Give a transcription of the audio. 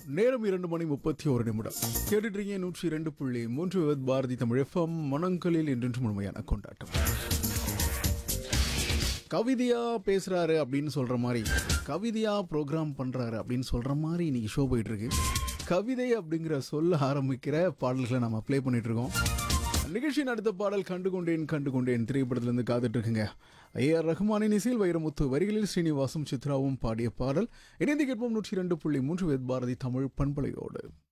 நேரம் இரண்டு மணி முப்பத்தி ஒரு நிமிடம் கேட்டுட்டீங்க நூற்றி இரண்டு புள்ளி மூன்று விவத் பாரதி தமிழ் எஃப்எம் மனங்களில் என்றென்று முழுமையான கொண்டாட்டம் கவிதையா பேசுறாரு அப்படின்னு சொல்ற மாதிரி கவிதையா ப்ரோக்ராம் பண்றாரு அப்படின்னு சொல்ற மாதிரி இன்னைக்கு ஷோ போயிட்டு இருக்கு கவிதை அப்படிங்கிற சொல்ல ஆரம்பிக்கிற பாடல்களை நம்ம ப்ளே பண்ணிட்டு இருக்கோம் நிகழ்ச்சியின் அடுத்த பாடல் கண்டுகொண்டேன் கண்டுகொண்டேன் திரைப்படத்திலிருந்து காத்துட்டு இருக்குங்க ஏஆர் ரஹ்மானின் இசையில் வைரமுத்து வரிகளில் ஸ்ரீனிவாசும் சித்ராவும் பாடிய பாடல் இணைந்து கேட்போம் நூற்றி இரண்டு புள்ளி மூன்று வேத் பாரதி தமிழ் பண்பலையோடு